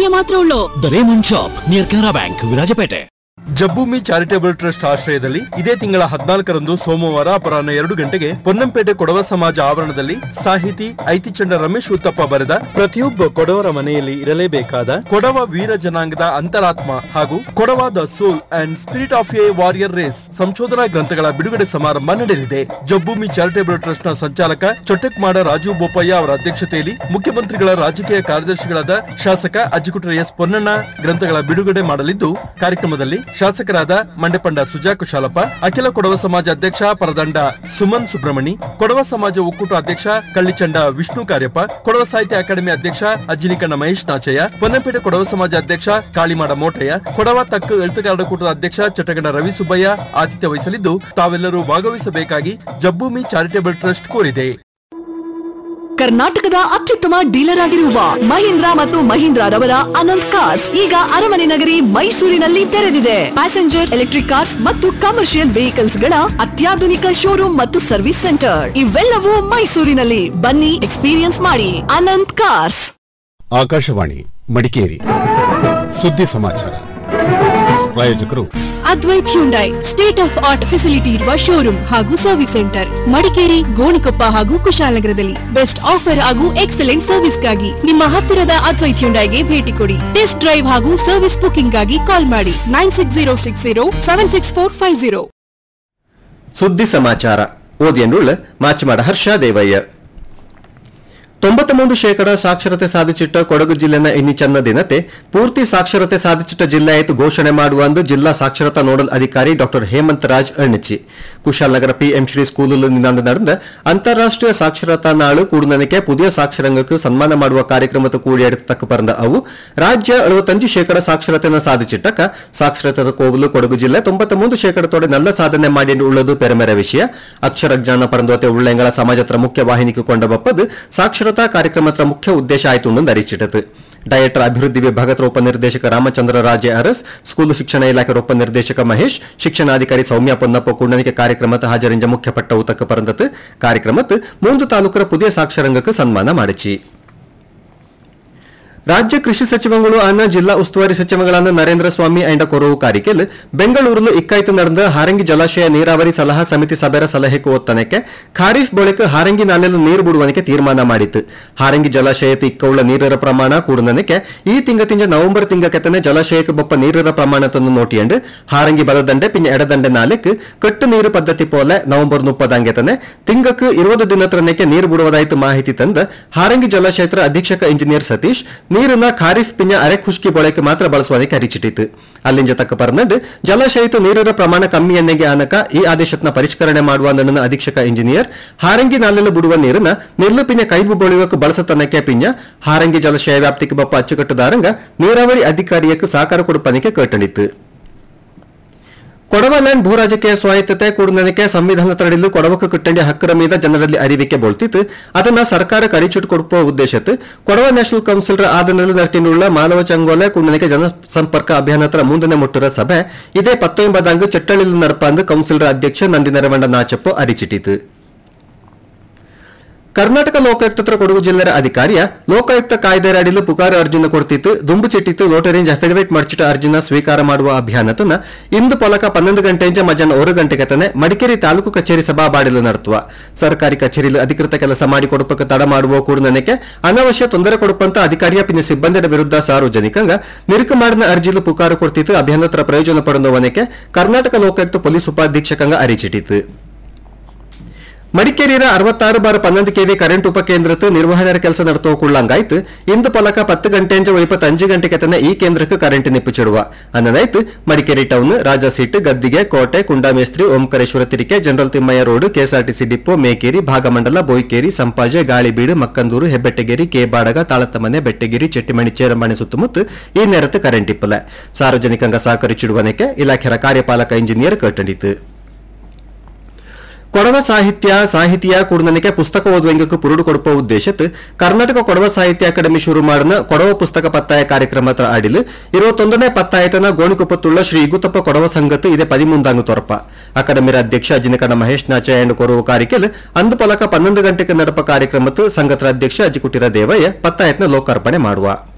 ಸಮಯ ಮಾತ್ರ ಉಳ್ಳೋ the Raymond shop near Canara bank Virajpete Jabbhoomi charitable trust ಆಶ್ರಯದಲ್ಲಿ ಇದೇ ತಿಂಗಳ ಹದಿನಾಲ್ಕರಂದು ಸೋಮವಾರ ಅಪರಾಹ್ನ ಎರಡು ಗಂಟೆಗೆ ಪೊನ್ನಂಪೇಟೆ ಕೊಡವ ಸಮಾಜ ಆವರಣದಲ್ಲಿ ಸಾಹಿತಿ ಐತಿಚಂಡ ರಮೇಶ್ ಉತ್ತಪ್ಪ ಬರೆದ ಪ್ರತಿಯೊಬ್ಬ ಕೊಡವರ ಮನೆಯಲ್ಲಿ ಇರಲೇಬೇಕಾದ ಕೊಡವ ವೀರ ಜನಾಂಗದ ಅಂತರಾತ್ಮ ಹಾಗೂ Kodava the soul and spirit of a warrior race ಸಂಶೋಧನಾ ಗ್ರಂಥಗಳ ಬಿಡುಗಡೆ ಸಮಾರಂಭ ನಡೆಯಲಿದೆ ಜಬ್ಬೂಮಿ ಚಾರಿಟೇಬಲ್ ಟ್ರಸ್ಟ್ ನ ಸಂಚಾಲಕ ಚೊಟ್ಟೆಕ್ಮಾಡ ರಾಜೀವ್ ಬೋಪಯ್ಯ ಅವರ ಅಧ್ಯಕ್ಷತೆಯಲ್ಲಿ ಮುಖ್ಯಮಂತ್ರಿಗಳ ರಾಜಕೀಯ ಕಾರ್ಯದರ್ಶಿಗಳಾದ ಶಾಸಕ ಅಜ್ಜಿಕುಟ್ರ ಎಸ್ ಪೊನ್ನಣ್ಣ ಗ್ರಂಥಗಳ ಬಿಡುಗಡೆ ಮಾಡಲಿದ್ದು ಕಾರ್ಯಕ್ರಮದಲ್ಲಿ ಶಾಸಕರಾದ ಮಂಡೆಪಂಡ ಸುಜಾ ಕುಶಾಲಪ್ಪ ಅಖಿಲ ಕೊಡವ ಸಮಾಜ ಅಧ್ಯಕ್ಷ ಪರದಂಡ ಸುಮನ್ ಸುಬ್ರಹ್ಮಣಿ ಕೊಡವ ಸಮಾಜ ಒಕ್ಕೂಟ ಅಧ್ಯಕ್ಷ ಕಳ್ಳಿಚಂಡ ವಿಷ್ಣು ಕಾರ್ಯಪ್ಪ ಕೊಡವ ಸಾಹಿತ್ಯ ಅಕಾಡೆಮಿ ಅಧ್ಯಕ್ಷ ಅಜ್ಜಿನಿಕಣ್ಣ ಮಹೇಶ್ ನಾಚಯ್ಯ ಪೊನ್ನಪೇಟೆ ಕೊಡವ ಸಮಾಜ ಅಧ್ಯಕ್ಷ ಕಾಳಿಮಾಡ ಮೋಟಯ್ಯ ಕೊಡವ ತಕ್ಕ ಎಳ್ತುಗಾರರ ಕೂಟದ ಅಧ್ಯಕ್ಷ ಚಟಗಣ ರವಿ ಸುಬ್ಬಯ್ಯ ಆತಿಥ್ಯ ವಹಿಸಲಿದ್ದು ತಾವೆಲ್ಲರೂ ಭಾಗವಹಿಸಬೇಕಾಗಿ ಜಬ್ಬೂಮಿ ಚಾರಿಟೇಬಲ್ ಟ್ರಸ್ಟ್ ಕೋರಿದೆ ಕರ್ನಾಟಕದ ಅತ್ಯುತ್ತಮ ಡೀಲರ್ ಆಗಿರುವ ಮಹೀಂದ್ರ ಮತ್ತು ಮಹೀಂದ್ರ ರವರ ಅನಂತ್ ಕಾರ್ಸ್ ಈಗ ಅರಮನೆ ನಗರಿ ಮೈಸೂರಿನಲ್ಲಿ ತೆರೆದಿದೆ ಪ್ಯಾಸೆಂಜರ್ ಎಲೆಕ್ಟ್ರಿಕ್ ಕಾರ್ಸ್ ಮತ್ತು ಕಮರ್ಷಿಯಲ್ ವೆಹಿಕಲ್ಸ್ ಗಳ ಅತ್ಯಾಧುನಿಕ ಶೋರೂಮ್ ಮತ್ತು ಸರ್ವಿಸ್ ಸೆಂಟರ್ ಇವೆಲ್ಲವೂ ಮೈಸೂರಿನಲ್ಲಿ ಬನ್ನಿ ಎಕ್ಸ್ಪೀರಿಯನ್ಸ್ ಮಾಡಿ ಅನಂತ್ ಕಾರ್ಸ್ ಆಕಾಶವಾಣಿ ಮಡಿಕೇರಿ ಸುದ್ದಿ ಸಮಾಚಾರ ಪ್ರಾಯೋಜಕರು Advait Hyundai state of art facility ಇರುವ ಶೋರೂಮ್ ಹಾಗೂ ಸರ್ವಿಸ್ ಸೆಂಟರ್ ಮಡಿಕೇರಿ ಗೋಣಿಕೊಪ್ಪ ಹಾಗೂ ಕುಶಾಲನಗರದಲ್ಲಿ ಬೆಸ್ಟ್ ಆಫರ್ ಹಾಗೂ ಎಕ್ಸಲೆಂಟ್ ಸರ್ವಿಸ್ಗಾಗಿ ನಿಮ್ಮ ಹತ್ತಿರದ ಅದ್ವೈತ್ ಹ್ಯುಂಡೈಗೆ ಭೇಟಿ ಕೊಡಿ ಟೆಸ್ಟ್ ಡ್ರೈವ್ ಹಾಗೂ ಸರ್ವಿಸ್ ಬುಕಿಂಗ್ ಗಾಗಿ ಕಾಲ್ ಮಾಡಿ nine six zero six zero seven six four five zero ಸುದ್ದಿ ಸಮಾಚಾರ ಓದಿಯನ್ನುಳ್ಳ ಮಾಚಮಾಡ ಹರ್ಷ ದೇವಯ್ಯ ತೊಂಬತ್ತಮೂರು ಶೇಕಡ ಸಾಕ್ಷರತೆ ಸಾಧಿಸಿಟ್ಟ ಕೊಡಗು ಜಿಲ್ಲೆನ ಇನ್ನಿ ಚನ್ನ ದಿನತೆ ಪೂರ್ತಿ ಸಾಕ್ಷರತೆ ಸಾಧಿಸಿಟ್ಟ ಜಿಲ್ಲೆ ಆಯ್ತು ಘೋಷಣೆ ಮಾಡುವಂದು ಜಿಲ್ಲಾ ಸಾಕ್ಷರತಾ ನೋಡಲ್ ಅಧಿಕಾರಿ ಡಾಕ್ಟರ್ ಹೇಮಂತ್ ರಾಜ್ ಅಣ್ಣಿಚಿ ಕುಶಾಲನಗರ ಪಿಎಂ ಶ್ರೀ ಸ್ಕೂಲಲ್ಲಿ ನಿನ್ನೆ ನಡೆದ ಅಂತಾರಾಷ್ಟ್ರೀಯ ಸಾಕ್ಷರತಾ ನಾಳು ಕೂಡುನನಕ್ಕೆ പുതിയ ಸಾಕ್ಷರಂಗಕ್ಕೆ ಸನ್ಮಾನ ಮಾಡುವ ಕಾರ್ಯಕ್ರಮದ ಕೂಡಿಯಾಡಿತಕ್ಕ ಪರಂದ ಅವು ರಾಜ್ಯ ಅಳವತ್ತಂಜು ಶೇಕಡ ಸಾಕ್ಷರತೆಯನ್ನು ಸಾಧಿಸಿಟ್ಟಕ್ಕ ಸಾಕ್ಷರತಾ ಕೋವಲು ಕೊಡಗು ಜಿಲ್ಲೆ ತೊಂಬತ್ತಮೂರು ಶೇಕಡತೋಡೆ ನಲ್ಲ ಸಾಧನೆ ಮಾಡಿ ಉಳ್ಳದು ಪೆರಮೆರ ವಿಷಯ ಅಕ್ಷರ ಜ್ಞಾನ ಪರಂದೋತೆ ಉಳ್ಳೆಂಗಳ ಸಮಾಜತ್ರ ಮುಖ್ಯ ವಾಹಿನಿಗೆ ಕೊಂಡ ಬಪ್ಪದು ಸಾಕ್ಷರತಾ ಕಾರ್ಯಕ್ರಮದ ಮುಖ್ಯ ಉದ್ದೇಶ ಆಯ್ತು ಧರಿಸಿಟ್ಟದು ಡಯಟರ್ ಅಭಿವೃದ್ಧಿ ವಿಭಾಗದ ಉಪನಿರ್ದೇಶಕ ರಾಮಚಂದ್ರ ರಾಜೆ ಅರಸ್ ಸ್ಕೂಲು ಶಿಕ್ಷಣ ಇಲಾಖೆ ಉಪನಿರ್ದೇಶಕ ಮಹೇಶ್ ಶಿಕ್ಷಣಾಧಿಕಾರಿ ಸೌಮ್ಯ ಪೊನ್ನಪ್ಪ ಕುಂಡನಿಗೆ ಕಾರ್ಯಕ್ರಮದ ಹಾಜರಿಂಜ ಮುಖ್ಯ ಪಟ್ಟ ಉತಕ ಪರಂದತ್ ಕಾರ್ಯಕ್ರಮತ್ ಮೂಂದು ತಾಲೂಕರ ಪುದಿಯ ಸಾಕ್ಷರಂಗಕ್ಕೆ ಸನ್ಮಾನ ಮಾಡಿಚಿ ರಾಜ್ಯ ಕೃಷಿ ಸಚಿವಗಳು ಆನ ಜಿಲ್ಲಾ ಉಸ್ತುವಾರಿ ಸಚಿವಗಳಾದ ನರೇಂದ್ರ ಸ್ವಾಮಿ ಅಂಡ ಕೊರವು ಕಾರಿಕೆಲ್ ಬೆಂಗಳೂರಲು ಇಕ್ಕಾಯ್ತು ನಡೆದ ಹಾರಂಗಿ ಜಲಾಶಯ ನೀರಾವರಿ ಸಲಹಾ ಸಮಿತಿ ಸಭೆರ ಸಲಹೆಗೆ ಓದ್ತನಕ್ಕೆ ಖಾರೀಫ್ ಬಳಿಕ ಹಾರಂಗಿ ನಾಲೆಲು ನೀರು ಬಿಡುವನಿಗೆ ತೀರ್ಮಾನ ಮಾಡಿತ್ತು ಹಾರಂಗಿ ಜಲಾಶಯದ ಇಕ್ಕವುಳ್ಳ ನೀರರ ಪ್ರಮಾಣ ಕೂಡನಕ್ಕೆ ಈ ತಿಂಗತಿಂಜ ನವೆಂಬರ್ ತಿಂಗಕೆತನೆ ಜಲಾಶಯಕ್ಕೆ ಬೊಪ್ಪ ನೀರರ ಪ್ರಮಾಣ ತಂದು ನೋಟಿಯಂಡು ಹಾರಂಗಿ ಬಲದಂಡೆ ಪಿನ್ನ ಎಡದಂಡೆ ನಾಲೆಕ್ ಕಟ್ಟು ನೀರು ಪದ್ಧತಿ ಪೋಲೆ ನವೆಂಬರ್ ಮುಪ್ಪದಂಗೆತನೆ ತಿಂಗಕ್ಕೆ ಇರುವುದು ದಿನತ್ರನಕ್ಕೆ ನೀರು ಬಿಡುವುದಾಯ್ತು ಮಾಹಿತಿ ತಂದ ಹಾರಂಗಿ ಜಲಾಶಯದ ಅಧೀಕ್ಷಕ ಇಂಜಿನಿಯರ್ ಸತೀಶ್ ನೀರನ್ನ ಖಾರಿಫ್ ಪಿನ್ನ ಅರೆ ಖುಷ್ಕಿ ಬಳಕೆ ಮಾತ್ರ ಬಳಸುವುದಕ್ಕೆ ಅರಿಚಿಟ್ಟಿತು ಅಲ್ಲಿಂಜ ತಕ್ಕ ಪರ್ನಡ್ ಜಲಾಶಯದ ನೀರರ ಪ್ರಮಾಣ ಕಮ್ಮಿ ಎಣ್ಣೆಗೆ ಆನಕ ಈ ಆದೇಶತ್ನ ಪರಿಷ್ಕರಣೆ ಮಾಡುವ ನನ್ನ ಅಧೀಕ್ಷಕ ಇಂಜಿನಿಯರ್ ಹಾರಂಗಿ ನಾಲೆಲ್ಲ ಬಿಡುವ ನೀರನ್ನ ನಿರ್ಲು ಪಿನ್ನ ಕೈಬು ಬಳಿಯೋಕೆ ಬಳಸತನಕ್ಕೆ ಪಿನ್ನ ಹಾರಂಗಿ ಜಲಾಶಯ ವ್ಯಾಪ್ತಿಗೆ ಬಪ್ಪ ಅಚ್ಚುಕಟ್ಟುದಾರಂಗ ನೀರಾವರಿ ಅಧಿಕಾರಿಯಕ್ಕೆ ಸಹಕಾರ ಕೊಡುಪನಿಗೆ ಕಟ್ಟಣಿತು ಕೊಡವ ಲ್ಯಾಂಡ್ ಭೂ ರಾಜಕೀಯ ಸ್ವಾಯತ್ತತೆ ಕೂಡನಕ್ಕೆ ಸಂವಿಧಾನ ತಡೆಯಲು ಕೊಡವಕ್ಕೆ ಕಿಟ್ಟಂಡಿ ಹಕ್ಕರ ಮೀದ ಜನರಲ್ಲಿ ಅರಿವಿಕೆ ಬೋಳ್ತಿತ್ತು ಅದನ್ನ ಸರ್ಕಾರ ಕರಿಚುಟ್ಟು ಕೊಡುವ ಉದ್ದೇಶತ್ತು ಕೊಡವ ನ್ಯಾಷನಲ್ ಕೌನ್ಸಿಲರ್ ಆದನಲ್ಲಿ ನರ್ತಿನುಳ್ಳ ಮಾಲವ ಚಂಗೋಲೆ ಕೂಡನಕ್ಕೆ ಜನಸಂಪರ್ಕ ಅಭಿಯಾನತ್ರ ಮುಂದನೆ ಮುಟ್ಟುರ ಸಭೆ ಇದೇ ಪತ್ತೊಂಬದಂಗ ಚಟ್ಟಳಿಲು ನಡಪಂದು ಕೌನ್ಸಿಲರ್ ಅಧ್ಯಕ್ಷ ನಂದಿನರವಂಡ ನಾಚಪ್ಪ ಅರಿಚಿಟ್ಟಿತು ಕರ್ನಾಟಕ ಲೋಕಾಯುಕ್ತರ ಕೊಡಗು ಜಿಲ್ಲೆಯ ಅಧಿಕಾರಿಯ ಲೋಕಾಯುಕ್ತ ಕಾಯ್ದೆ ಅಡಿಲು ಪುಕಾರು ಅರ್ಜಿನ ಕೊಡ್ತಿತ್ತು ದುಂಬು ಚಿಟ್ಟಿತ್ತು ಲೋಟರೇಂಜ್ ಅಫಿಡವಿಟ್ ಮರ್ಚಿಟ ಅರ್ಜಿನ ಸ್ವೀಕಾರ ಮಾಡುವ ಅಭಿಯಾನತನ ಇಂದು ಪೊಲಕ ಪನ್ನೊಂದು ಗಂಟೆಯಿಂದ ಮಧ್ಯಾಹ್ನ ಒಂದು ಗಂಟೆಗೆ ತನೆ ಮಡಿಕೇರಿ ತಾಲೂಕು ಕಚೇರಿ ಸಭಾಬಾಡಿಲು ನಡೆಸುವ ಸರ್ಕಾರಿ ಕಚೇರಿಯಲ್ಲಿ ಅಧಿಕೃತ ಕೆಲಸ ಮಾಡಿ ಕೊಡುಪಕ್ಕೆ ತಡ ಮಾಡುವ ಕೂಡನಕ್ಕೆ ಅನವಶ್ಯ ತೊಂದರೆ ಕೊಡುಪಂತ ಅಧಿಕಾರಿಯ ಪಿನ್ನ ಸಿಬ್ಬಂದಿಯ ವಿರುದ್ಧ ಸಾರ್ವಜನಿಕಂಗ ನಿರುಕು ಮಾಡಿದ ಅರ್ಜಿಲು ಪುಕಾರು ಕೊಡ್ತಿತ್ತು ಅಭಿಯಾನತ್ರ ಪ್ರಯೋಜನ ಪಡೆದವನಕ್ಕೆ ಕರ್ನಾಟಕ ಲೋಕಾಯುಕ್ತ ಪೊಲೀಸ್ ಉಪಾಧೀಕ್ಷಕಂಗ ಅರಿಚಿಟ್ಟಿತು ಮಡಿಕೇರಿಯ ಅರವತ್ತಾರು ಬಾರ್ ಪನ್ನೊಂದು ಕೆವಿ ಕರೆಂಟ್ ಉಪಕೇಂದ್ರಕ್ಕೆ ನಿರ್ವಹಣೆ ಕೆಲಸ ನಡೆತೋ ಕುಳ್ಳಂಗಾಯ್ತು ಇಂದು ಪಲಕ ಪತ್ತು ಗಂಟೆಂಜ ಇಪ್ಪತ್ತಂಜು ಗಂಟೆಗೆ ತನ ಈ ಕೇಂದ್ರಕ್ಕೆ ಕರೆಂಟ್ ನಿಪ್ಪಿಚಿಡುವ ಅನ್ನದಾಯ್ತು ಮಡಿಕೇರಿ ಟೌನ್ ರಾಜಾ ಸೀಟ್ ಗದ್ದಿಗೆ ಕೋಟೆ ಕುಂಡಾಮೇಸ್ತ್ರಿ ಓಂಕರೇಶ್ವರ ತಿರಿಕೆ General Thimmayya road KSRTC depot Mekeri Bhagamandala Boikeri Sampaje Galibeedu Makkandur Hebbettageri Kebadaga Talathmane Bettageri Chettimani Cheramane ಸುತ್ತಮುತ್ತ ಈ ನೇರತ್ತು ಕರೆಂಟ್ ಇಪ್ಪಲೆ ಸಾರ್ವಜನಿಕಂಗ ಸಹಕರಿಸಿಡುವನಕ್ಕೆ ಇಲಾಖೆಯ ಕಾರ್ಯಪಾಲಕ ಇಂಜಿನಿಯರ್ ಕಟ್ಟಂಡಿತು ಕೊಡವ ಸಾಹಿತ್ಯ ಸಾಹಿತಿಯ ಕೂಡನಕ್ಕೆ ಪುಸ್ತಕ ಓದುವಂಗಕ್ಕೆ ಪುರುಡು ಕೊಡುವ ಉದ್ದೇಶತ್ ಕರ್ನಾಟಕ ಕೊಡವ ಸಾಹಿತ್ಯ ಅಕಾಡೆಮಿ ಶುರು ಮಾಡಿನ ಕೊಡವ ಪುಸ್ತಕ ಪತ್ತಾಯ ಕಾರ್ಯಕ್ರಮ ಅಡಿಲು ಇರುವತ್ತೊಂದನೇ ಪತ್ತಾಯತನ ಗೋಣಿಕೊಪ್ಪತ್ತುಳ್ಳ ಶ್ರೀ ಇಗುತಪ್ಪ ಕೊಡವ ಸಂಗತ್ತು ಇದೇ ಪದಿಮೂಂದಾಂಗು ತೊರಪ ಅಕಾಡೆಮಿರ ಅಧ್ಯಕ್ಷ ಅಜಿನಕಣ್ಣ ಮಹೇಶ್ ನಾಚಯ್ಯ ಕೊರವು ಕಾರಿಕೆಲ್ ಅಂದು ಪಲಕ ಪನ್ನೊಂದು ಗಂಟೆಗೆ ನಡಪ ಕಾರ್ಯಕ್ರಮತ್ತು ಸಂಘದ ಅಧ್ಯಕ್ಷ ಅಜಿಕುಟಿರ ದೇವಯ್ಯ ಪತ್ತಾಯತ್ನ ಲೋಕಾರ್ಪಣೆ ಮಾಡುವ